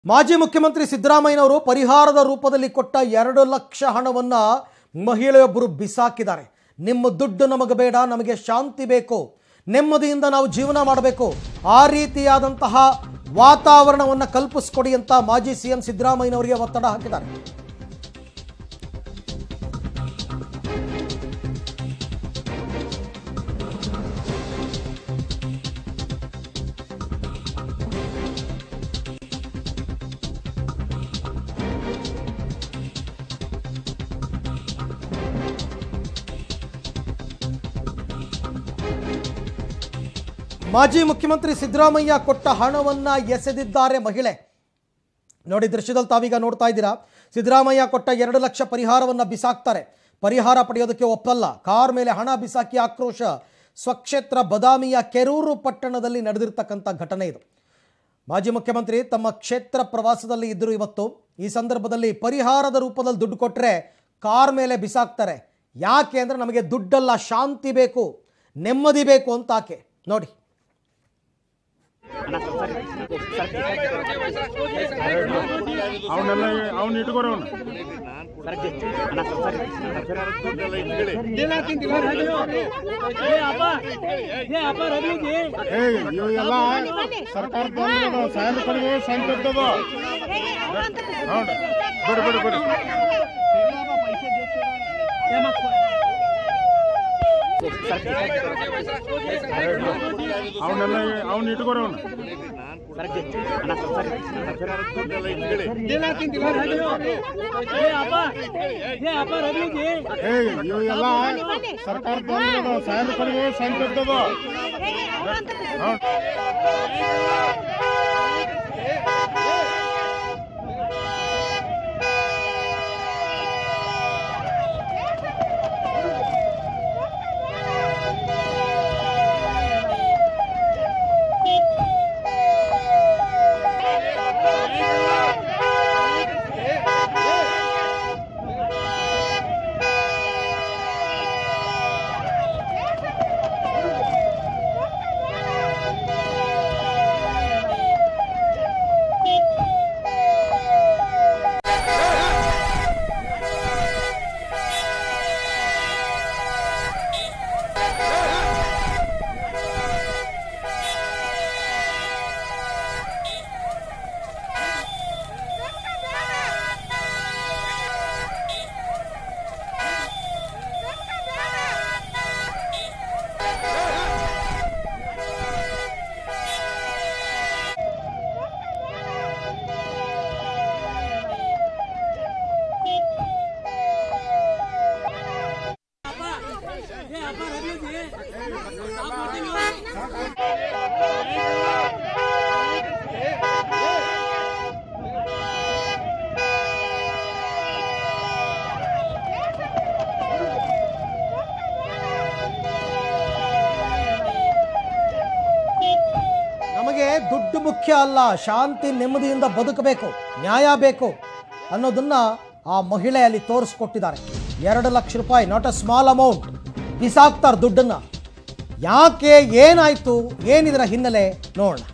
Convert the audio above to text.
ಮಾಜಿ ಮುಖ್ಯಮಂತ್ರಿ ಸಿದ್ದರಾಮಯ್ಯನವರು ಪರಿಹಾರದ ರೂಪದಲ್ಲಿ ಕೊಟ್ಟ ಎರಡು ಲಕ್ಷ ಹಣವನ್ನ ಮಹಿಳೆಯೊಬ್ಬರು ಬಿಸಾಕಿದ್ದಾರೆ ನಿಮ್ಮ ದುಡ್ಡು ನಮಗೆ ಬೇಡ ನಮಗೆ ಶಾಂತಿ ಬೇಕು ನೆಮ್ಮದಿಯಿಂದ ನಾವು ಜೀವನ ಮಾಡಬೇಕು ಆ ರೀತಿಯಾದಂತಹ ವಾತಾವರಣವನ್ನು ಕಲ್ಪಿಸ್ಕೊಡಿ ಅಂತ ಮಾಜಿ ಸಿಎಂ ಸಿದ್ದರಾಮಯ್ಯನವರಿಗೆ ಒತ್ತಡ ಹಾಕಿದ್ದಾರೆ ಮಾಜಿ ಮುಖ್ಯಮಂತ್ರಿ ಸಿದ್ದರಾಮಯ್ಯ ಕೊಟ್ಟ ಹಣವನ್ನ ಎಸೆದಿದ್ದಾರೆ ಮಹಿಳೆ ನೋಡಿ ದೃಶ್ಯದಲ್ಲಿ ತಾವೀಗ ನೋಡ್ತಾ ಇದ್ದೀರಾ ಸಿದ್ದರಾಮಯ್ಯ ಕೊಟ್ಟ ಎರಡು ಲಕ್ಷ ಪರಿಹಾರವನ್ನು ಬಿಸಾಕ್ತಾರೆ ಪರಿಹಾರ ಪಡೆಯೋದಕ್ಕೆ ಒಪ್ಪಲ್ಲ ಕಾರ್ ಮೇಲೆ ಹಣ ಬಿಸಾಕಿ ಆಕ್ರೋಶ ಸ್ವಕ್ಷೇತ್ರ ಬದಾಮಿಯ ಕೆರೂರು ಪಟ್ಟಣದಲ್ಲಿ ನಡೆದಿರ್ತಕ್ಕಂಥ ಘಟನೆ ಇದು ಮಾಜಿ ಮುಖ್ಯಮಂತ್ರಿ ತಮ್ಮ ಕ್ಷೇತ್ರ ಪ್ರವಾಸದಲ್ಲಿ ಇದ್ದರು ಇವತ್ತು ಈ ಸಂದರ್ಭದಲ್ಲಿ ಪರಿಹಾರದ ರೂಪದಲ್ಲಿ ದುಡ್ಡು ಕೊಟ್ಟರೆ ಕಾರ್ ಮೇಲೆ ಬಿಸಾಕ್ತಾರೆ ಯಾಕೆ ಅಂದರೆ ನಮಗೆ ದುಡ್ಡಲ್ಲ ಶಾಂತಿ ಬೇಕು ನೆಮ್ಮದಿ ಬೇಕು ಅಂತ ಆಕೆ ನೋಡಿ ಅವನ್ನೆಲ್ಲ ಅವ್ನ ಇಟ್ಕೋರ ಅವನು ಏ ಇವೆಲ್ಲ ಸರ್ಕಾರದ ಸಾಯದ ಕಡೆಗೆ ಸಂತ ಇರ್ತದ ಹೌದು ಬಿಡು ಬಿಡು ಬಿಡು ಅವನ್ನೆಲ್ಲ ಅವ್ನ ಇಟ್ಕೋರ ಅವನು ಏ ಇವೆಲ್ಲ ಸರ್ಕಾರದ ಸಾಯದ ಕಡೆಗೆ ಸಂತ ಇರ್ತದ ಹೌದು ನಮಗೆ ದುಡ್ಡು ಮುಖ್ಯ ಅಲ್ಲ ಶಾಂತಿ ನೆಮ್ಮದಿಯಿಂದ ಬದುಕಬೇಕು ನ್ಯಾಯ ಬೇಕು ಅನ್ನೋದನ್ನ ಆ ಮಹಿಳೆ ಅಲ್ಲಿ ತೋರಿಸ್ಕೊಟ್ಟಿದ್ದಾರೆ ಎರಡು ಲಕ್ಷ ರೂಪಾಯಿ ನಾಟ್ ಅ ಸ್ಮಾಲ್ ಅಮೌಂಟ್ ಬಿಸಾಕ್ತಾರೆ ದುಡ್ಡನ್ನ ಯಾಕೆ ಏನಾಯ್ತು ಏನಿದರ ಹಿನ್ನೆಲೆ ನೋಡೋಣ